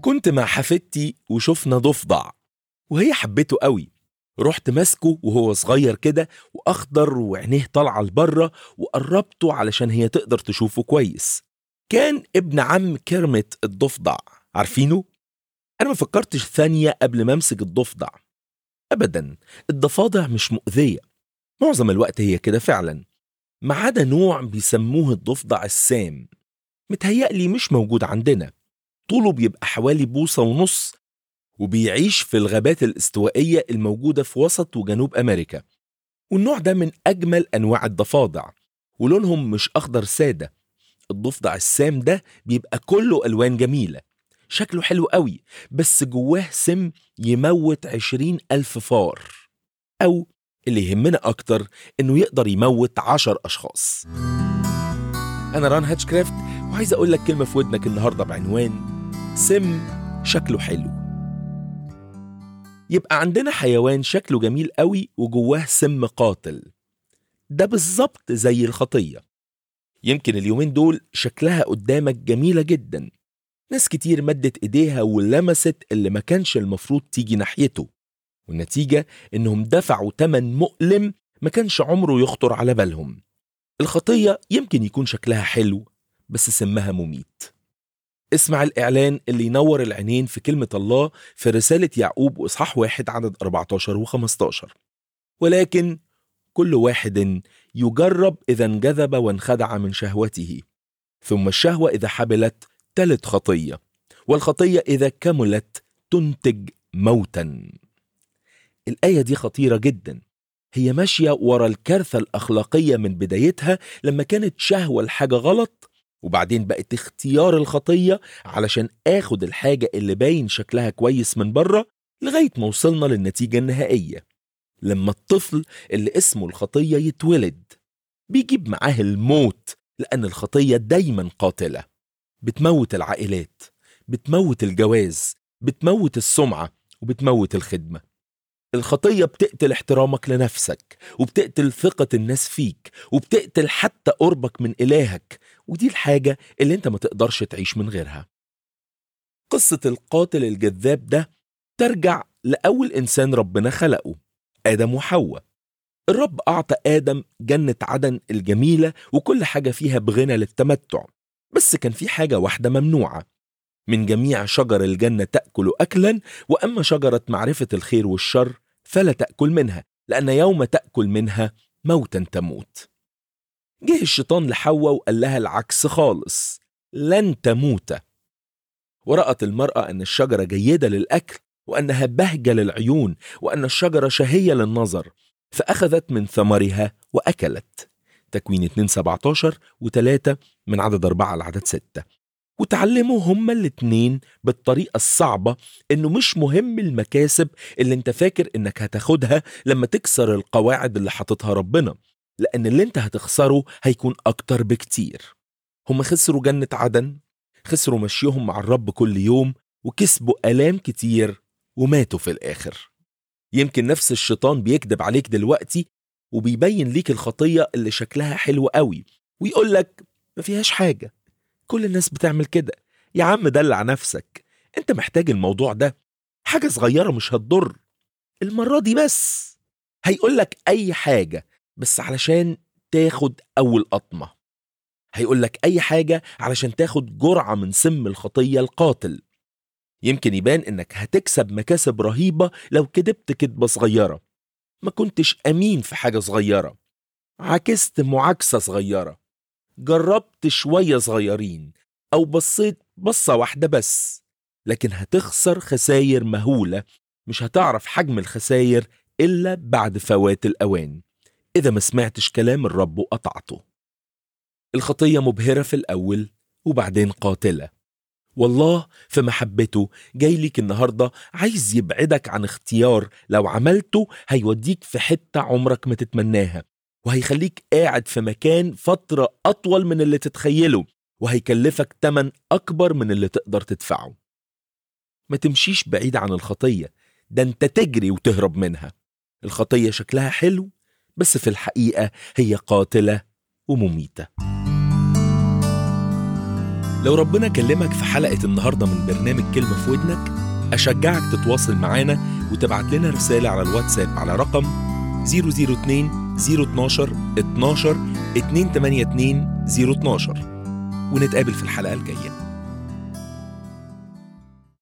كنت مع حفيدتي وشفنا ضفدع وهي حبته قوي رحت ماسكه وهو صغير كده واخضر وعينيه طالعه لبره وقربته علشان هي تقدر تشوفه كويس كان ابن عم كرمت الضفدع عارفينه انا ما فكرتش ثانيه قبل ما امسك الضفدع ابدا الضفادع مش مؤذيه معظم الوقت هي كده فعلا ما عدا نوع بيسموه الضفدع السام متهيألي مش موجود عندنا طوله بيبقى حوالي بوصة ونص وبيعيش في الغابات الاستوائية الموجودة في وسط وجنوب أمريكا والنوع ده من أجمل أنواع الضفادع ولونهم مش أخضر سادة الضفدع السام ده بيبقى كله ألوان جميلة شكله حلو قوي بس جواه سم يموت عشرين ألف فار أو اللي يهمنا أكتر إنه يقدر يموت عشر أشخاص أنا ران هاتشكرافت وعايز أقول لك كلمة في ودنك النهاردة بعنوان سم شكله حلو يبقى عندنا حيوان شكله جميل قوي وجواه سم قاتل ده بالظبط زي الخطية يمكن اليومين دول شكلها قدامك جميلة جدا ناس كتير مدت ايديها ولمست اللي ما كانش المفروض تيجي ناحيته والنتيجة انهم دفعوا تمن مؤلم ما كانش عمره يخطر على بالهم الخطية يمكن يكون شكلها حلو بس سمها مميت اسمع الإعلان اللي ينور العينين في كلمة الله في رسالة يعقوب وإصحاح واحد عدد 14 و 15 ولكن كل واحد يجرب إذا انجذب وانخدع من شهوته ثم الشهوة إذا حبلت تلت خطية والخطية إذا كملت تنتج موتا الآية دي خطيرة جدا هي ماشية ورا الكارثة الأخلاقية من بدايتها لما كانت شهوة لحاجة غلط وبعدين بقت اختيار الخطية علشان آخد الحاجة اللي باين شكلها كويس من بره لغاية ما وصلنا للنتيجة النهائية لما الطفل اللي اسمه الخطية يتولد بيجيب معاه الموت لأن الخطية دايما قاتلة بتموت العائلات بتموت الجواز بتموت السمعة وبتموت الخدمة الخطية بتقتل احترامك لنفسك وبتقتل ثقة الناس فيك وبتقتل حتى قربك من إلهك ودي الحاجة اللي انت ما تقدرش تعيش من غيرها قصة القاتل الجذاب ده ترجع لأول إنسان ربنا خلقه آدم وحواء الرب أعطى آدم جنة عدن الجميلة وكل حاجة فيها بغنى للتمتع بس كان في حاجة واحدة ممنوعة من جميع شجر الجنة تأكل أكلا وأما شجرة معرفة الخير والشر فلا تأكل منها لأن يوم تأكل منها موتا تموت جه الشيطان لحواء وقال لها العكس خالص لن تموت ورأت المرأة أن الشجرة جيدة للأكل وأنها بهجة للعيون وأن الشجرة شهية للنظر فأخذت من ثمرها وأكلت تكوين 2 17 و3 من عدد 4 لعدد 6 وتعلموا هما الاتنين بالطريقة الصعبة انه مش مهم المكاسب اللي انت فاكر انك هتاخدها لما تكسر القواعد اللي حاططها ربنا لان اللي انت هتخسره هيكون اكتر بكتير هما خسروا جنة عدن خسروا مشيهم مع الرب كل يوم وكسبوا آلام كتير وماتوا في الآخر يمكن نفس الشيطان بيكذب عليك دلوقتي وبيبين ليك الخطية اللي شكلها حلو قوي ويقول لك ما فيهاش حاجة كل الناس بتعمل كده يا عم دلع نفسك انت محتاج الموضوع ده حاجة صغيرة مش هتضر المرة دي بس هيقول لك أي حاجة بس علشان تاخد أول قطمة هيقول لك أي حاجة علشان تاخد جرعة من سم الخطية القاتل يمكن يبان إنك هتكسب مكاسب رهيبة لو كدبت كدبة صغيرة ما كنتش أمين في حاجة صغيرة عكست معاكسة صغيرة جربت شوية صغيرين أو بصيت بصة واحدة بس لكن هتخسر خساير مهولة مش هتعرف حجم الخساير إلا بعد فوات الأوان إذا ما سمعتش كلام الرب وقطعته الخطية مبهرة في الأول وبعدين قاتلة والله في محبته جاي ليك النهاردة عايز يبعدك عن اختيار لو عملته هيوديك في حتة عمرك ما تتمناها وهيخليك قاعد في مكان فترة أطول من اللي تتخيله وهيكلفك تمن أكبر من اللي تقدر تدفعه ما تمشيش بعيد عن الخطية ده انت تجري وتهرب منها الخطية شكلها حلو بس في الحقيقة هي قاتلة ومميتة لو ربنا كلمك في حلقة النهاردة من برنامج كلمة في ودنك أشجعك تتواصل معانا وتبعت لنا رسالة على الواتساب على رقم 002 012 12 282 012 ونتقابل في الحلقة الجاية